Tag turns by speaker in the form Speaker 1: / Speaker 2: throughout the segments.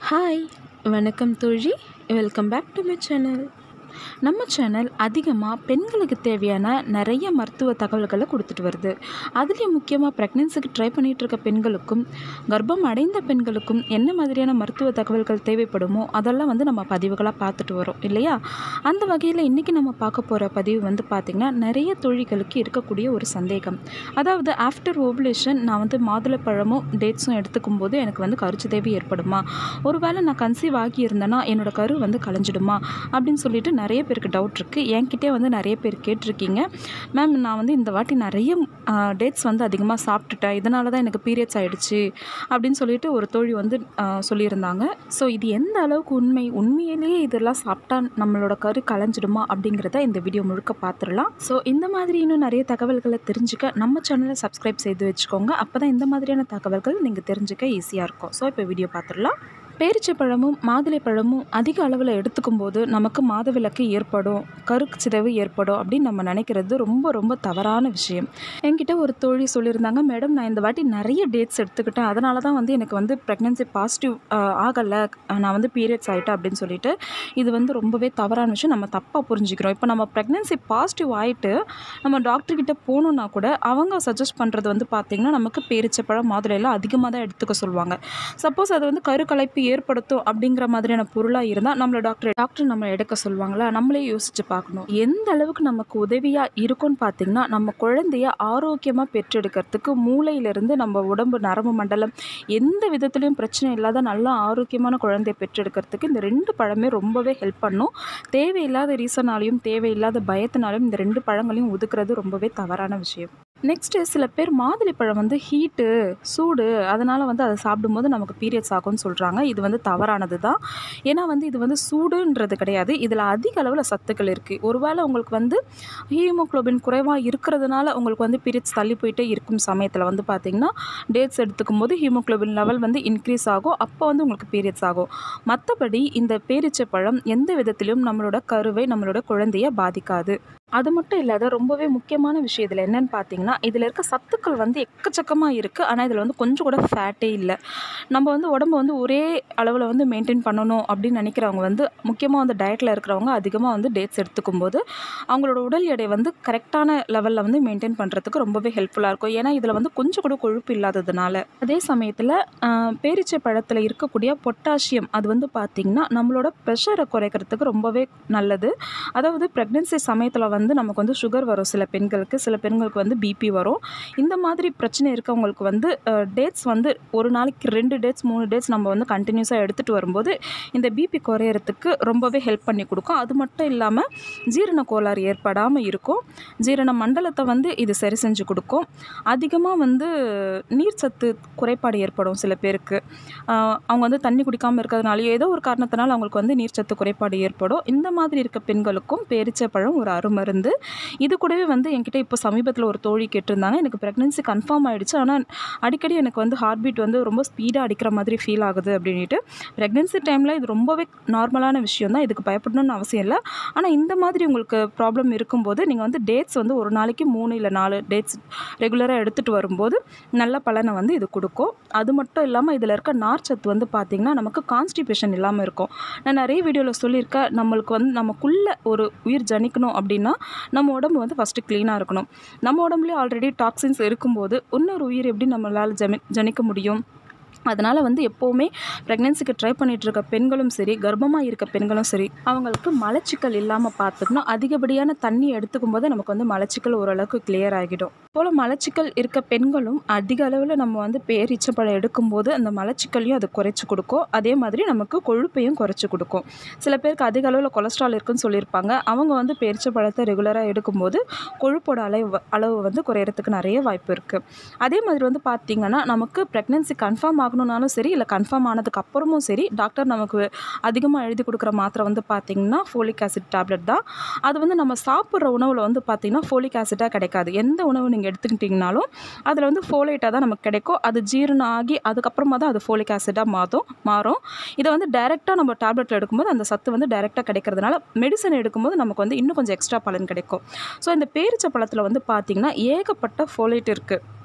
Speaker 1: hi வணக்கம் தோழி welcome back to my channel நம்ம சேனல் அதிகமாக பெண்களுக்கு தேவையான நிறைய மருத்துவ தகவல்களை கொடுத்துட்டு வருது அதுலேயும் முக்கியமாக ப்ரெக்னென்சிக்கு ட்ரை பண்ணிகிட்டு இருக்க பெண்களுக்கும் கர்ப்பம் அடைந்த பெண்களுக்கும் என்ன மாதிரியான மருத்துவ தகவல்கள் தேவைப்படுமோ அதெல்லாம் வந்து நம்ம பதிவுகளாக பார்த்துட்டு வரோம் இல்லையா அந்த வகையில் இன்றைக்கி நம்ம பார்க்க போகிற பதிவு வந்து பார்த்திங்கன்னா நிறைய தொழில்களுக்கு இருக்கக்கூடிய ஒரு சந்தேகம் அதாவது ஆஃப்டர் ஓவுலேஷன் நான் வந்து மாதுளப்பழமும் டேட்ஸும் எடுத்துக்கும் போது எனக்கு வந்து கருச்சிதைவு ஏற்படுமா ஒருவேளை நான் கன்சீவ் ஆகி இருந்தேன்னா என்னோட கரு வந்து கலைஞ்சிடுமா அப்படின்னு சொல்லிட்டு நிறைய பேருக்கு டவுட் இருக்குது என்கிட்டே வந்து நிறைய பேர் கேட்டிருக்கீங்க மேம் நான் வந்து இந்த வாட்டி நிறைய டேட்ஸ் வந்து அதிகமாக சாப்பிட்டுட்டேன் இதனால தான் எனக்கு பீரியட்ஸ் ஆகிடுச்சு அப்படின்னு சொல்லிட்டு ஒரு தோழி வந்து ஆ, சொல்லியிருந்தாங்க ஸோ இது எந்த அளவுக்கு உண்மை உண்மையிலேயே இதெல்லாம் சாப்பிட்டா நம்மளோட கரு கலைஞ்சிடுமா அப்படிங்கிறத இந்த வீடியோ முழுக்க பார்த்துடலாம் ஸோ இந்த மாதிரி இன்னும் நிறைய தகவல்களை தெரிஞ்சுக்க நம்ம சேனலை சப்ஸ்கிரைப் செய்து வச்சுக்கோங்க அப்போ தான் இந்த மாதிரியான தகவல்கள் நீங்கள் தெரிஞ்சுக்க ஈஸியாக இருக்கும் ஸோ இப்போ வீடியோ பார்த்துடலாம் பேரிச்சைப்பழமும் மாதுளைப்பழமும் அதிக அளவில் எடுத்துக்கும் போது நமக்கு மாதவிலக்கு ஏற்படும் கருக்கு சிதைவு ஏற்படும் அப்படின்னு நம்ம நினைக்கிறது ரொம்ப ரொம்ப தவறான விஷயம் என்கிட்ட ஒரு தோழி சொல்லியிருந்தாங்க மேடம் நான் இந்த வாட்டி நிறைய டேட்ஸ் எடுத்துக்கிட்டேன் அதனால தான் வந்து எனக்கு வந்து ப்ரெக்னென்சி பாசிட்டிவ் ஆகலை நான் வந்து பீரியட்ஸ் ஆகிட்டேன் அப்படின்னு சொல்லிட்டு இது வந்து ரொம்பவே தவறான விஷயம் நம்ம தப்பாக புரிஞ்சுக்கிறோம் இப்போ நம்ம ப்ரெக்னென்சி பாசிட்டிவ் ஆகிட்டு நம்ம டாக்டர் கிட்ட போகணுன்னா கூட அவங்க சஜஸ்ட் பண்ணுறது வந்து பார்த்திங்கன்னா நமக்கு பேரிச்சப்பழம் மாதுளையெல்லாம் அதிகமாக தான் எடுத்துக்க சொல்லுவாங்க சப்போஸ் அது வந்து கருக்கலைப்பு ஏற்படுத்தும் அப்படிங்கிற மாதிரியான பொருளாக இருந்தால் நம்மளை டாக்டர் டாக்டர் நம்ம எடுக்க சொல்லுவாங்களா நம்மளே யோசிச்சு பார்க்கணும் எந்த அளவுக்கு நமக்கு உதவியாக இருக்கும்னு பார்த்தீங்கன்னா நம்ம குழந்தைய ஆரோக்கியமாக பெற்றெடுக்கிறதுக்கு மூளையிலிருந்து நம்ம உடம்பு நரம்பு மண்டலம் எந்த விதத்துலையும் பிரச்சனை இல்லாத நல்ல ஆரோக்கியமான குழந்தைய பெற்றெடுக்கிறதுக்கு இந்த ரெண்டு பழமே ரொம்பவே ஹெல்ப் பண்ணும் தேவையில்லாத ரீசனாலையும் தேவையில்லாத பயத்தினாலையும் இந்த ரெண்டு பழங்களையும் ஒதுக்குறது ரொம்பவே தவறான விஷயம் நெக்ஸ்ட்டு சில பேர் மாதுளைப்பழம் வந்து ஹீட்டு சூடு அதனால் வந்து அதை சாப்பிடும்போது நமக்கு பீரியட்ஸ் ஆகும்னு சொல்கிறாங்க இது வந்து தவறானது தான் ஏன்னா வந்து இது வந்து சூடுன்றது கிடையாது இதில் அதிக அளவில் சத்துக்கள் இருக்குது ஒருவேளை உங்களுக்கு வந்து ஹீமோக்ளோபின் குறைவாக இருக்கிறதுனால உங்களுக்கு வந்து பீரியட்ஸ் தள்ளி போயிட்டே இருக்கும் சமயத்தில் வந்து பார்த்திங்கன்னா டேட்ஸ் எடுத்துக்கும் போது ஹீமோக்ளோபின் லெவல் வந்து இன்க்ரீஸ் ஆகும் அப்போ வந்து உங்களுக்கு பீரியட்ஸ் ஆகும் மற்றபடி இந்த பேரிச்சப்பழம் எந்த விதத்திலும் நம்மளோட கருவை நம்மளோட குழந்தைய பாதிக்காது அது மட்டும் இல்லாத ரொம்பவே முக்கியமான விஷயம் இதில் என்னன்னு பார்த்தீங்கன்னா இதில் இருக்க சத்துக்கள் வந்து எக்கச்சக்கமாக இருக்குது ஆனால் இதில் வந்து கொஞ்சம் கூட ஃபேட்டே இல்லை நம்ம வந்து உடம்பு வந்து ஒரே அளவில் வந்து மெயின்டைன் பண்ணணும் அப்படின்னு நினைக்கிறவங்க வந்து முக்கியமாக வந்து டயட்டில் இருக்கிறவங்க அதிகமாக வந்து டேட்ஸ் எடுத்துக்கும் போது அவங்களோட உடல் எடை வந்து கரெக்டான லெவலில் வந்து மெயின்டைன் பண்ணுறதுக்கு ரொம்பவே ஹெல்ப்ஃபுல்லாக இருக்கும் ஏன்னா இதில் வந்து கொஞ்சம் கூட கொழுப்பு இல்லாததுனால அதே சமயத்தில் பேரிச்சை பழத்தில் இருக்கக்கூடிய பொட்டாசியம் அது வந்து பார்த்திங்கன்னா நம்மளோட ப்ரெஷரை குறைக்கிறதுக்கு ரொம்பவே நல்லது அதாவது ப்ரெக்னென்சி சமயத்தில் வந்து நமக்கு வந்து சுகர் வரும் சில பெண்களுக்கு சில பெண்களுக்கு வந்து பிபி வரும் இந்த மாதிரி பிரச்சனை இருக்கவங்களுக்கு வந்து டேட்ஸ் வந்து ஒரு நாளைக்கு ரெண்டு டேட்ஸ் மூணு டேட்ஸ் நம்ம வந்து கண்டினியூஸாக எடுத்துகிட்டு வரும்போது இந்த பிபி குறையறதுக்கு ரொம்பவே ஹெல்ப் பண்ணி கொடுக்கும் அது மட்டும் இல்லாமல் ஜீரண கோளாறு ஏற்படாமல் இருக்கும் ஜீரண மண்டலத்தை வந்து இது சரி செஞ்சு கொடுக்கும் அதிகமாக வந்து நீர் சத்து குறைபாடு ஏற்படும் சில பேருக்கு ஆஹ் அவங்க வந்து தண்ணி குடிக்காமல் இருக்கிறதுனால ஏதோ ஒரு காரணத்தினால அவங்களுக்கு வந்து நீர்ச்சத்து குறைபாடு ஏற்படும் இந்த மாதிரி இருக்க பெண்களுக்கும் பேரிச்சப்பழம் ஒரு அருமருந்து இது கூடவே வந்து என்கிட்ட இப்போ சமீபத்தில் ஒரு தோழி கேட்டிருந்தாங்க எனக்கு ப்ரெக்னென்சி கன்ஃபார்ம் ஆயிடுச்சு ஆனால் அடிக்கடி எனக்கு வந்து ஹார்ட் பீட் வந்து ரொம்ப ஸ்பீடாக அடிக்கிற மாதிரி ஃபீல் ஆகுது அப்படின்ட்டு ப்ரெக்னென்சி டைமில் இது ரொம்பவே நார்மலான விஷயம் தான் இதுக்கு பயப்படணும்னு அவசியம் இல்லை ஆனால் இந்த மாதிரி உங்களுக்கு ப்ராப்ளம் இருக்கும்போது நீங்கள் வந்து டேட்ஸ் வந்து ஒரு நாளைக்கு மூணு இல்லை நாலு டேட்ஸ் ரெகுலராக எடுத்துகிட்டு வரும்போது நல்ல பலனை வந்து இது கொடுக்கும் அது மட்டும் இல்லாமல் இதில் இருக்க நார்ச்சத்து வந்து பார்த்திங்கன்னா நமக்கு கான்ஸ்டிபேஷன் இல்லாமல் இருக்கும் நான் நிறைய வீடியோவில் சொல்லியிருக்கேன் நம்மளுக்கு வந்து நமக்குள்ளே ஒரு உயிர் ஜனிக்கணும் அப்படின்னா நம்ம உடம்பு வந்து ஃபஸ்ட்டு க்ளீனாக இருக்கணும் நம்ம உடம்புலேயே ஆல்ரெடி டாக்ஸின்ஸ் இருக்கும்போது இன்னொரு உயிர் எப்படி நம்மளால் ஜமி ஜனிக்க முடியும் அதனால் வந்து எப்போவுமே ப்ரெக்னென்சிக்கு ட்ரை பண்ணிட்டு இருக்க பெண்களும் சரி கர்ப்பமாக இருக்க பெண்களும் சரி அவங்களுக்கு மலச்சிக்கல் இல்லாமல் பார்த்துக்கணும் அதிகப்படியான தண்ணி எடுத்துக்கும் போது நமக்கு வந்து மலச்சிக்கல் ஓரளவுக்கு கிளியர் ஆகிடும் போல் மலச்சிக்கல் இருக்க பெண்களும் அதிக அளவில் நம்ம வந்து பேரிச்சப்பழம் எடுக்கும்போது அந்த மலச்சிக்கலையும் அது குறைச்சி கொடுக்கும் அதே மாதிரி நமக்கு கொழுப்பையும் குறைச்சி கொடுக்கும் சில பேருக்கு அதிக அளவில் கொலஸ்ட்ரால் இருக்குன்னு சொல்லியிருப்பாங்க அவங்க வந்து பேரிச்சப்பழத்தை ரெகுலராக எடுக்கும்போது கொழுப்போட அளவு அளவு வந்து குறையறதுக்கு நிறைய வாய்ப்பு இருக்குது அதே மாதிரி வந்து பார்த்திங்கன்னா நமக்கு ப்ரெக்னென்சி கன்ஃபார்ம் ஆகணும்னாலும் சரி இல்லை கன்ஃபார்ம் ஆனதுக்கு அப்புறமும் சரி டாக்டர் நமக்கு அதிகமாக எழுதி கொடுக்குற மாத்திரை வந்து பார்த்திங்கன்னா ஃபோலிக் ஆசிட் டேப்லெட் தான் அது வந்து நம்ம சாப்பிட்ற உணவில் வந்து பார்த்திங்கன்னா ஃபோலிக் ஆசிட்டாக கிடைக்காது எந்த உணவு நீங்கள் எடுத்துக்கிட்டிங்கனாலும் அதில் வந்து ஃபோலேட்டாக தான் நமக்கு கிடைக்கும் அது ஜீரணம் ஆகி அதுக்கப்புறமா தான் அது ஃபோலிக் ஆசிட்டாக மாறும் மாறும் இதை வந்து டைரெக்டாக நம்ம டேப்லெட்டில் எடுக்கும்போது அந்த சத்து வந்து டைரெக்டாக கிடைக்கிறதுனால மெடிசன் எடுக்கும்போது நமக்கு வந்து இன்னும் கொஞ்சம் எக்ஸ்ட்ரா பலன் கிடைக்கும் ஸோ இந்த பேரிச்ச பழத்தில் வந்து பார்த்திங்கன்னா ஏகப்பட்ட ஃபோலேட் இருக்குது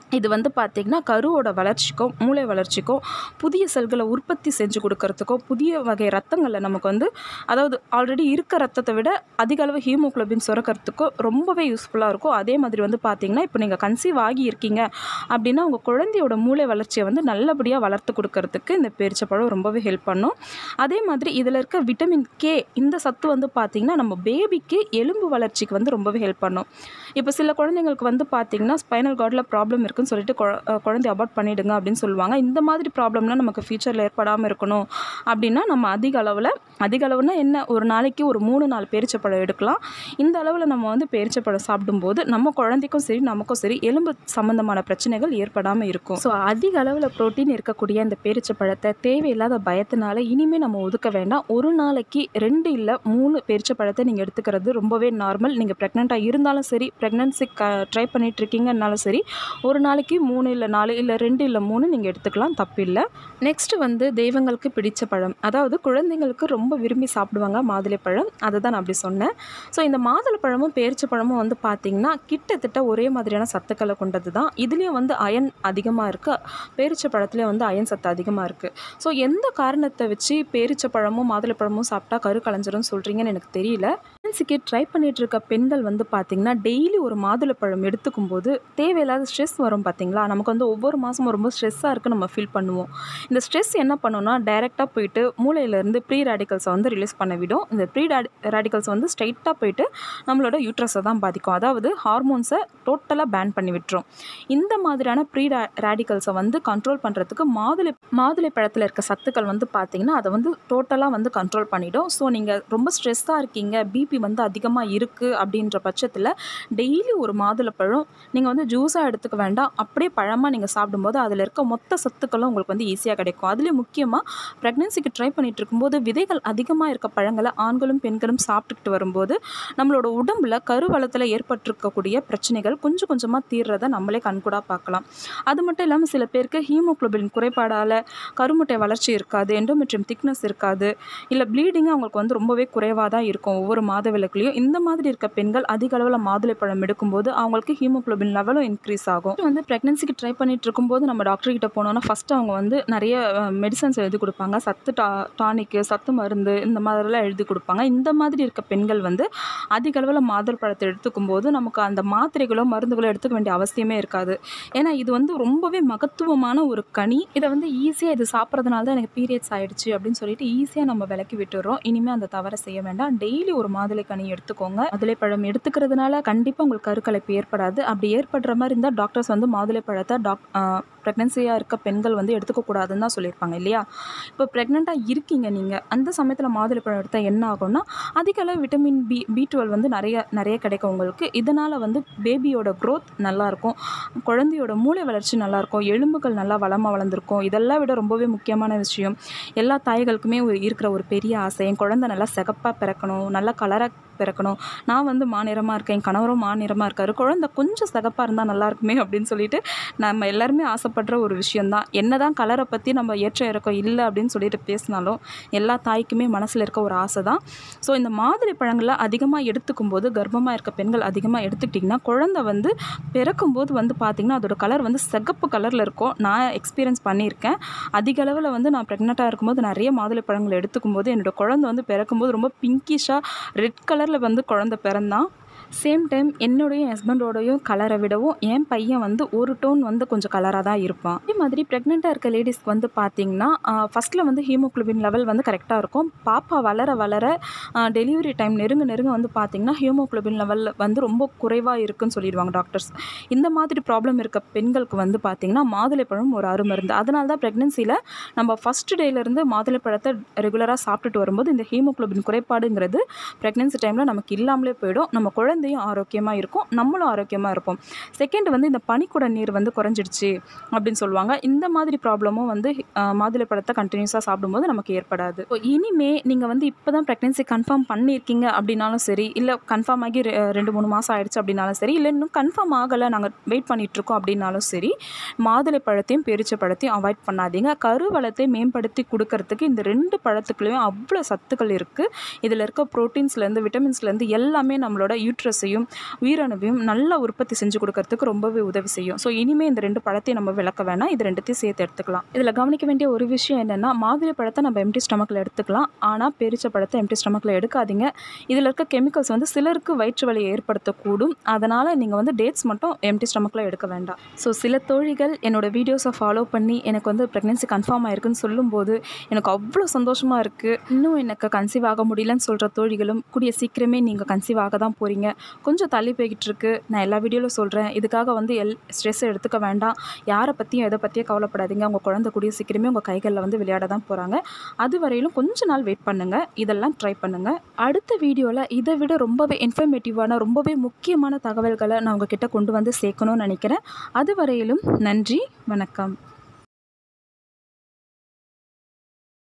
Speaker 1: இது வந்து பார்த்திங்கன்னா கருவோட வளர்ச்சிக்கும் மூளை வளர்ச்சிக்கும் புதிய செல்களை உற்பத்தி செஞ்சு கொடுக்கறதுக்கும் புதிய வகை ரத்தங்களில் நமக்கு வந்து அதாவது ஆல்ரெடி இருக்க ரத்தத்தை விட அதிக அளவு ஹீமோகுளோபின் சுரக்கிறதுக்கும் ரொம்பவே யூஸ்ஃபுல்லாக இருக்கும் அதே மாதிரி வந்து பார்த்திங்கன்னா இப்போ நீங்கள் கன்சீவ் ஆகி இருக்கீங்க அப்படின்னா உங்கள் குழந்தையோட மூளை வளர்ச்சியை வந்து நல்லபடியாக வளர்த்து கொடுக்கறதுக்கு இந்த பேரிச்சப்பழம் ரொம்பவே ஹெல்ப் பண்ணும் அதே மாதிரி இதில் இருக்க விட்டமின் கே இந்த சத்து வந்து பார்த்திங்கன்னா நம்ம பேபிக்கு எலும்பு வளர்ச்சிக்கு வந்து ரொம்பவே ஹெல்ப் பண்ணும் இப்போ சில குழந்தைங்களுக்கு வந்து பார்த்திங்கன்னா ஸ்பைனல் கார்டில் ப்ராப்ளம் இருக்குன்னு சொல்லிட்டு குழ- அஹ் குழந்தைய அபார்ட் பண்ணிடுங்க அப்படின்னு சொல்லுவாங்க இந்த மாதிரி ப்ராப்ளம்லாம் நமக்கு ஃபியூச்சரில் ஏற்படாமல் இருக்கணும் அப்படின்னா நம்ம அதிக அளவில் அதிக அளவுனா என்ன ஒரு நாளைக்கு ஒரு மூணு நாலு பேரிச்சப்பழம் எடுக்கலாம் இந்த அளவில் நம்ம வந்து பேரிச்சப்பழம் சாப்பிடும்போது நம்ம குழந்தைக்கும் சரி நமக்கும் சரி எலும்பு சம்மந்தமான பிரச்சனைகள் ஏற்படாமல் இருக்கும் ஸோ அதிக அளவில் புரோட்டீன் இருக்கக்கூடிய இந்த பேரிச்சப்பழத்தை தேவையில்லாத பயத்தினால இனிமேல் நம்ம ஒதுக்க வேண்டாம் ஒரு நாளைக்கு ரெண்டு இல்லை மூணு பேரிச்சப்பழத்தை நீங்கள் எடுத்துக்கிறது ரொம்பவே நார்மல் நீங்கள் ப்ரெக்னெண்ட்டாக இருந்தாலும் சரி ப்ரெக்னன்சி க ட்ரை பண்ணிட்டு இருக்கீங்கன்னாலும் சரி ஒரு நாளைக்கு மூணு இல்லை நாலு இல்லை ரெண்டு இல்லை மூணு நீங்கள் எடுத்துக்கலாம் தப்பில்லை நெக்ஸ்ட் வந்து தெய்வங்களுக்கு பிடிச்ச பழம் அதாவது குழந்தைங்களுக்கு ரொம்ப விரும்பி சாப்பிடுவாங்க மாதுளைப்பழம் அதை தான் நான் அப்படி சொன்னேன் ஸோ இந்த மாதுளைப்பழமும் பேரிச்சப்பழமும் வந்து பார்த்திங்கன்னா கிட்டத்தட்ட ஒரே மாதிரியான சத்துக்களை கொண்டது தான் இதுலேயும் வந்து அயன் அதிகமாக இருக்குது பேரிச்சப்பழத்துலேயும் வந்து அயன் சத்து அதிகமாக இருக்குது ஸோ எந்த காரணத்தை வச்சு பேரிச்சப்பழமும் மாதுளைப்பழமும் சாப்பிட்டா கரு கலைஞ்சிரும் சொல்கிறீங்கன்னு எனக்கு தெரியல ப்ரெக்னன்சிக்கு ட்ரை பண்ணிட்டு இருக்க பெண்கள் வந்து பார்த்திங்கன்னா டெய்லி ஒரு மாதுளைப்பழம் எடுத்துக்கும் போது தேவையில்லாத ஸ்ட்ரெஸ் வரும் பார்த்தீங்களா நமக்கு வந்து ஒவ்வொரு மாதமும் ரொம்ப ஸ்ட்ரெஸ்ஸாக இருக்குது நம்ம ஃபீல் பண்ணுவோம் இந்த ஸ்ட்ரெஸ் என்ன பண்ணுன்னா டைரெக்டாக போயிட்டு மூளையிலேருந்து ப்ரீ ரேடிக்கல்ஸை வந்து ரிலீஸ் பண்ண விடும் இந்த ப்ரீ ரேடிக்கல்ஸ் வந்து ஸ்ட்ரைட்டாக போயிட்டு நம்மளோட யூட்ரஸை தான் பாதிக்கும் அதாவது ஹார்மோன்ஸை டோட்டலாக பேன் பண்ணி விட்டுரும் இந்த மாதிரியான ப்ரீ ரேடிக்கல்ஸை வந்து கண்ட்ரோல் பண்ணுறதுக்கு மாதுளை மாதுளை பழத்தில் இருக்க சத்துக்கள் வந்து பார்த்திங்கன்னா அதை வந்து டோட்டலாக வந்து கண்ட்ரோல் பண்ணிடும் ஸோ நீங்கள் ரொம்ப ஸ்ட்ரெஸ்ஸாக இருக்கீங்க பிபி வந்து அதிகமாக இருக்குது அப்படின்ற பட்சத்தில் டெய்லி ஒரு மாதுளைப்பழம் நீங்கள் வந்து ஜூஸாக எடுத்துக்க வேண்டாம் அப்படியே பழமாக நீங்கள் சாப்பிடும்போது அதில் இருக்க மொத்த சத்துக்களும் உங்களுக்கு வந்து ஈஸியாக கிடைக்கும் அதுலேயும் முக்கியமாக ப்ரெக்னென்சிக்கு ட்ரை பண்ணிட்டு இருக்கும்போது விதைகள் அதிகமாக இருக்க பழங்களை ஆண்களும் பெண்களும் சாப்பிட்டுக்கிட்டு வரும்போது நம்மளோட உடம்புல கருவளத்தில் ஏற்பட்டிருக்கக்கூடிய பிரச்சனைகள் கொஞ்சம் கொஞ்சமாக தீர்றதை நம்மளே கண்கூடாக பார்க்கலாம் அது மட்டும் இல்லாமல் சில பேருக்கு ஹீமோகுளோபின் குறைபாடால் கருமுட்டை வளர்ச்சி இருக்காது எண்டோமெட்ரியம் திக்னஸ் இருக்காது இல்லை ப்ளீடிங் அவங்களுக்கு வந்து ரொம்பவே குறைவாக தான் இருக்கும் ஒவ்வொரு மாத விளக்குலையும் இந்த மாதிரி இருக்க பெண்கள் அதிக அளவில் மாதுளைப்பழம் எடுக்கும்போது அவங்களுக்கு ஹீமோகுளோபின் லெவலும் இன்க்ரீஸ் ஆகும் இது வந்து ப்ரெக்னன்சிக்கு ட்ரை பண்ணிட்டு இருக்கும்போது நம்ம டாக்டர் கிட்ட போனோம்னா ஃபஸ்ட்டு அவங்க வந்து நிறைய மெடிசன்ஸ் எழுதி கொடுப்பாங்க சத்து டா டானிக்கு சத்து மருந்து இந்த மாதிரிலாம் எழுதி கொடுப்பாங்க இந்த மாதிரி இருக்க பெண்கள் வந்து அதிக அளவில் மாதுளப்பழத்தை எடுத்துக்கும் போது நமக்கு அந்த மாத்திரைகளோ மருந்துகளோ எடுத்துக்க வேண்டிய அவசியமே இருக்காது ஏன்னா இது வந்து ரொம்பவே மகத்துவமான ஒரு கனி இதை வந்து ஈஸியாக இது சாப்பிட்றதுனால தான் எனக்கு பீரியட்ஸ் ஆயிடுச்சு அப்படின்னு சொல்லிட்டு ஈஸியாக நம்ம விலக்கி விட்டுறோம் இனிமேல் அந்த தவறை செய்ய வேண்டாம் டெய்லி ஒரு மாதுளை கனி எடுத்துக்கோங்க மாதுளைப்பழம் எடுத்துக்கிறதுனால கண்டிப்பாக உங்களுக்கு கருக்கலைப்பு ஏற்படாது அப்படி ஏற்படுற மாதிரி இருந்தால் டாக்டர்ஸ் வந்து மாதுளைப்பழத்தை டாக் ப்ரெக்னென்சியாக இருக்க பெண்கள் வந்து எடுத்துக்கக்கூடாதுன்னு தான் சொல்லியிருப்பாங்க இல்லையா இப்போ ப்ரெக்னெண்ட்டாக இருக்கீங்க நீங்கள் அந்த சமயத்தில் மாதுளைப்பழம் எடுத்தால் என்ன ஆகும்னா அதிக அளவு விட்டமின் பி பி டுவெல் வந்து நிறைய நிறைய கிடைக்கும் உங்களுக்கு இதனால் வந்து பேபியோட க்ரோத் நல்லாயிருக்கும் குழந்தையோட மூளை வளர்ச்சி நல்லாயிருக்கும் எலும்புகள் நல்லா வளமாக வளர்ந்துருக்கும் இதெல்லாம் விட ரொம்பவே முக்கியமான விஷயம் எல்லா தாய்களுக்குமே ஒரு இருக்கிற ஒரு பெரிய ஆசை என் குழந்தை நல்லா சிகப்பாக பிறக்கணும் நல்லா கலராக பிறக்கணும் நான் வந்து மாநிறமாக இருக்கேன் என் கணவரும் மாநிறமாக இருக்காரு குழந்தை கொஞ்சம் சிகப்பாக இருந்தால் நல்லா இருக்குமே அப்படின்னு சொல்லிட்டு நம்ம எல்லாருமே ஆசைப்படுற ஒரு விஷயந்தான் என்னதான் கலரை பற்றி நம்ம ஏற்ற இறக்கம் இல்லை அப்படின்னு சொல்லிட்டு பேசினாலும் எல்லா தாய்க்குமே மனசில் இருக்க ஒரு ஆசை தான் ஸோ இந்த மாதுளை பழங்களை அதிகமாக எடுத்துக்கும் போது கர்ப்பமாக இருக்க பெண்கள் அதிகமாக எடுத்துக்கிட்டிங்கன்னா குழந்தை வந்து பிறக்கும்போது வந்து பார்த்திங்கன்னா அதோட கலர் வந்து சிகப்பு கலரில் இருக்கும் நான் எக்ஸ்பீரியன்ஸ் பண்ணியிருக்கேன் அதிக அளவில் வந்து நான் ப்ரெக்னெண்ட்டாக இருக்கும்போது நிறைய மாதுளை பழங்கள் எடுத்துக்கும் போது என்னோட குழந்தை வந்து பிறக்கும்போது ரொம்ப பிங்கிஷாக ரெட் கலரில் வந்து குழந்தை பிறந்தான் சேம் டைம் என்னுடைய ஹஸ்பண்டோடையும் கலரை விடவும் என் பையன் வந்து ஒரு டோன் வந்து கொஞ்சம் கலராக தான் இருப்பான் அதே மாதிரி ப்ரெக்னெண்ட்டாக இருக்க லேடிஸ்க்கு வந்து பார்த்திங்கன்னா ஃபஸ்ட்டில் வந்து ஹீமோக்ளோபின் லெவல் வந்து கரெக்டாக இருக்கும் பாப்பா வளர வளர டெலிவரி டைம் நெருங்க நெருங்க வந்து பார்த்திங்கன்னா ஹீமோக்ளோபின் லெவல் வந்து ரொம்ப குறைவாக இருக்குன்னு சொல்லிடுவாங்க டாக்டர்ஸ் இந்த மாதிரி ப்ராப்ளம் இருக்க பெண்களுக்கு வந்து பார்த்திங்கன்னா மாதுளைப்பழம் ஒரு அருமருந்து அதனால தான் ப்ரெக்னென்சியில் நம்ம ஃபஸ்ட் டேலேருந்து மாதுளைப்பழத்தை ரெகுலராக சாப்பிட்டுட்டு வரும்போது இந்த ஹீமோக்ளோபின் குறைபாடுங்கிறது ப்ரெக்னென்சி டைமில் நமக்கு இல்லாமலே போயிடும் நம்ம குழந்தையும் ஆரோக்கியமாக இருக்கும் நம்மளும் ஆரோக்கியமாக இருப்போம் செகண்ட் வந்து இந்த பனிக்குட நீர் வந்து குறைஞ்சிடுச்சு அப்படின்னு சொல்லுவாங்க இந்த மாதிரி ப்ராப்ளமும் வந்து அஹ், மாதுளைப்பழத்தை கண்டினியூஸாக சாப்பிடும்போது நமக்கு ஏற்படாது So, இனிமே நீங்கள் வந்து இப்போ தான் ப்ரெக்னென்சி கன்ஃபார்ம் பண்ணியிருக்கீங்க அப்படின்னாலும் சரி இல்லை கன்ஃபார்ம் ஆகி ரெ- ரெண்டு மூணு மாதம் ஆயிடுச்சு அப்படின்னாலும் சரி இல்லை இன்னும் கன்ஃபார்ம் ஆகலை நாங்கள் வெயிட் பண்ணிகிட்ருக்கோம் அப்படின்னாலும் சரி மாதுளை பழத்தையும் பெரிச்ச பழத்தையும் அவாய்ட் பண்ணாதீங்க கருவளத்தை மேம்படுத்தி கொடுக்கறதுக்கு இந்த ரெண்டு பழத்துக்குள்ளேயும் அவ்வளோ சத்துக்கள் இருக்குது இதில் இருக்க ப்ரோட்டீன்ஸ்லேருந்து விட்டமின்ஸ்லேருந்து எல்லாமே நம்மளோட யூட்ரஸ் யூட்ரஸையும் உயிரணுவையும் நல்லா உற்பத்தி செஞ்சு கொடுக்கறதுக்கு ரொம்பவே உதவி செய்யும் ஸோ இனிமேல் இந்த ரெண்டு பழத்தையும் நம்ம விளக்க வேணாம் இது ரெண்டுத்தையும் சேர்த்து எடுத்துக்கலாம் இதில் கவனிக்க வேண்டிய ஒரு விஷயம் என்னென்னா மாதுளை பழத்தை நம்ம எம்டி ஸ்டமக்கில் எடுத்துக்கலாம் ஆனால் பேரிச்ச பழத்தை எம்டி ஸ்டமக்கில் எடுக்காதீங்க இதில் இருக்க கெமிக்கல்ஸ் வந்து சிலருக்கு வயிற்று வலியை ஏற்படுத்தக்கூடும் அதனால் நீங்கள் வந்து டேட்ஸ் மட்டும் எம்டி ஸ்டமக்கில் எடுக்க வேண்டாம் ஸோ சில தோழிகள் என்னோடய வீடியோஸை ஃபாலோ பண்ணி எனக்கு வந்து ப்ரெக்னென்சி கன்ஃபார்ம் ஆயிருக்குன்னு சொல்லும்போது எனக்கு அவ்வளோ சந்தோஷமாக இருக்குது இன்னும் எனக்கு கன்சீவ் ஆக முடியலன்னு சொல்கிற தோழிகளும் கூடிய சீக்கிரமே நீங்கள் கன்சீவ் ஆக தான் போகிறீங்க கொஞ்சம் தள்ளி போய்கிட்டு இருக்கு நான் எல்லா வீடியோவில் சொல்கிறேன் இதுக்காக வந்து எல் ஸ்ட்ரெஸ் எடுத்துக்க வேண்டாம் யாரை பற்றியும் எதை பற்றியும் கவலைப்படாதீங்க உங்கள் குழந்தை கூடிய சீக்கிரமே உங்கள் கைகளில் வந்து விளையாட தான் போகிறாங்க அது வரையிலும் கொஞ்ச நாள் வெயிட் பண்ணுங்கள் இதெல்லாம் ட்ரை பண்ணுங்கள் அடுத்த வீடியோவில் இதை விட ரொம்பவே இன்ஃபர்மேட்டிவான ரொம்பவே முக்கியமான தகவல்களை நான் உங்ககிட்ட கொண்டு வந்து சேர்க்கணும்னு நினைக்கிறேன் அது வரையிலும் நன்றி வணக்கம்